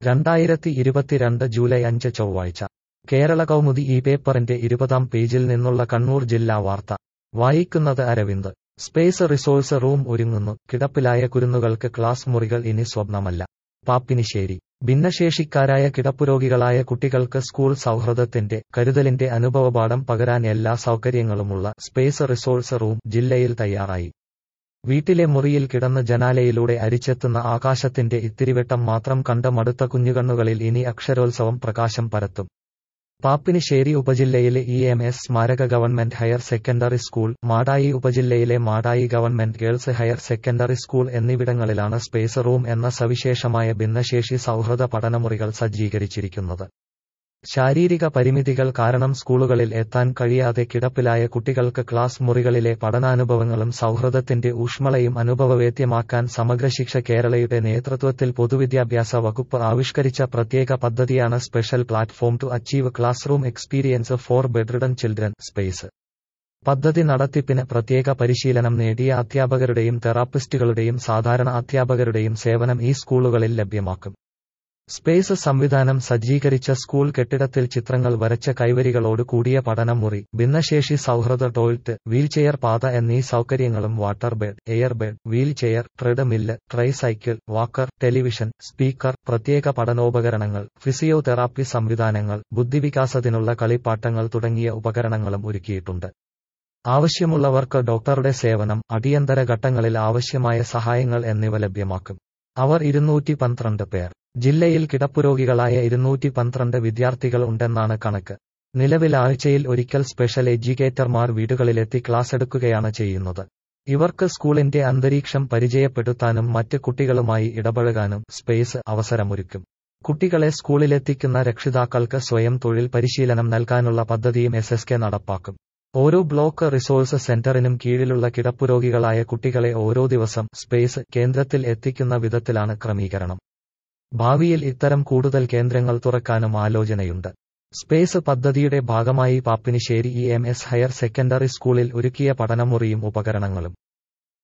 രണ്ടായിരത്തി ഇരുപത്തിരണ്ട് ജൂലൈ അഞ്ച് ചൊവ്വാഴ്ച കേരള കൗമുദി ഈ പേപ്പറിന്റെ ഇരുപതാം പേജിൽ നിന്നുള്ള കണ്ണൂർ ജില്ലാ വാർത്ത വായിക്കുന്നത് അരവിന്ദ് സ്പേസ് റിസോഴ്സ് റൂം ഒരുങ്ങുന്നു കിടപ്പിലായ കുരുന്നുകൾക്ക് ക്ലാസ് മുറികൾ ഇനി സ്വപ്നമല്ല പാപ്പിനിശ്ശേരി ഭിന്നശേഷിക്കാരായ കിടപ്പുരോഗികളായ കുട്ടികൾക്ക് സ്കൂൾ സൗഹൃദത്തിന്റെ കരുതലിന്റെ അനുഭവപാഠം പകരാൻ എല്ലാ സൗകര്യങ്ങളുമുള്ള സ്പേസ് റിസോഴ്സ് റൂം ജില്ലയിൽ തയ്യാറായി വീട്ടിലെ മുറിയിൽ കിടന്ന് ജനാലയിലൂടെ അരിച്ചെത്തുന്ന ആകാശത്തിന്റെ ഇത്തിരിവെട്ടം മാത്രം കണ്ട മടുത്ത കുഞ്ഞുകണ്ണുകളിൽ ഇനി അക്ഷരോത്സവം പ്രകാശം പരത്തും പാപ്പിനിശ്ശേരി ഉപജില്ലയിലെ ഇ എം എസ് സ്മാരക government higher secondary school Madayi ഉപജില്ലയിലെ Madayi government girls higher secondary school എന്നിവിടങ്ങളിലാണ് സ്പേസ് റൂം എന്ന സവിശേഷമായ ഭിന്നശേഷി സൗഹൃദ പഠനമുറികൾ സജ്ജീകരിച്ചിരിക്കുന്നത് ശാരീരിക പരിമിതികൾ കാരണം സ്കൂളുകളിൽ എത്താൻ കഴിയാതെ കിടപ്പിലായ കുട്ടികൾക്ക് ക്ലാസ് മുറികളിലെ പഠനാനുഭവങ്ങളും സൗഹൃദത്തിന്റെ ഊഷ്മളയും അനുഭവവേദ്യമാക്കാൻ സമഗ്ര ശിക്ഷ കേരളയുടെ നേതൃത്വത്തിൽ പൊതുവിദ്യാഭ്യാസ വകുപ്പ് ആവിഷ്കരിച്ച പ്രത്യേക പദ്ധതിയാണ് special platform to achieve class room experience for bedridden children space പദ്ധതി നടത്തിപ്പിന് പ്രത്യേക പരിശീലനം നേടിയ അധ്യാപകരുടെയും തെറാപ്പിസ്റ്റുകളുടെയും സാധാരണ അധ്യാപകരുടെയും സേവനം ഈ സ്കൂളുകളിൽ ലഭ്യമാക്കും സ്പേസ് സംവിധാനം സജ്ജീകരിച്ച സ്കൂൾ കെട്ടിടത്തിൽ ചിത്രങ്ങൾ വരച്ച കൈവരികളോട് കൂടിയ പഠനമുറി ഭിന്നശേഷി സൗഹൃദ ടോയ്ലറ്റ് വീൽചെയർ പാത എന്നീ സൗകര്യങ്ങളും water bed air bed wheelchair treadmill tricycle walker television speaker പ്രത്യേക പഠനോപകരണങ്ങൾ ഫിസിയോതെറാപ്പി സംവിധാനങ്ങൾ ബുദ്ധിവികാസത്തിനുള്ള കളിപ്പാട്ടങ്ങൾ തുടങ്ങിയ ഉപകരണങ്ങളും ഒരുക്കിയിട്ടുണ്ട് ആവശ്യമുള്ളവർക്ക് ഡോക്ടറുടെ സേവനം അടിയന്തര ഘട്ടങ്ങളിൽ ആവശ്യമായ സഹായങ്ങൾ എന്നിവ ലഭ്യമാക്കും അവർ ഇരുന്നൂറ്റി പന്ത്രണ്ട് പേർ ജില്ലയിൽ കിടപ്പുരോഗികളായ ഇരുന്നൂറ്റി പന്ത്രണ്ട് വിദ്യാർത്ഥികൾ ഉണ്ടെന്നാണ് കണക്ക് നിലവിൽ ആഴ്ചയിൽ ഒരിക്കൽ സ്പെഷ്യൽ എഡ്യൂക്കേറ്റർമാർ വീടുകളിലെത്തി ക്ലാസ് എടുക്കുകയാണ് ചെയ്യുന്നത് ഇവർക്ക് സ്കൂളിന്റെ അന്തരീക്ഷം പരിചയപ്പെടുത്താനും മറ്റ് കുട്ടികളുമായി ഇടപഴകാനും സ്പേസ് അവസരമൊരുക്കും കുട്ടികളെ സ്കൂളിലെത്തിക്കുന്ന രക്ഷിതാക്കൾക്ക് സ്വയം തൊഴിൽ പരിശീലനം നൽകാനുള്ള പദ്ധതിയും എസ് എസ് കെ നടപ്പാക്കും ഓരോ ബ്ലോക്ക് റിസോഴ്സ് സെന്ററിനും കീഴിലുള്ള കിടപ്പുരോഗികളായ കുട്ടികളെ ഓരോ ദിവസം സ്പേസ് കേന്ദ്രത്തിൽ എത്തിക്കുന്ന വിധത്തിലാണ് ക്രമീകരണം ഭാവിയിൽ ഇത്തരം കൂടുതൽ കേന്ദ്രങ്ങൾ തുറക്കാനും ആലോചനയുണ്ട് സ്പേസ് പദ്ധതിയുടെ ഭാഗമായി Pappinisseri E M S higher secondary സ്കൂളിൽ ഒരുക്കിയ പഠനമുറിയും ഉപകരണങ്ങളും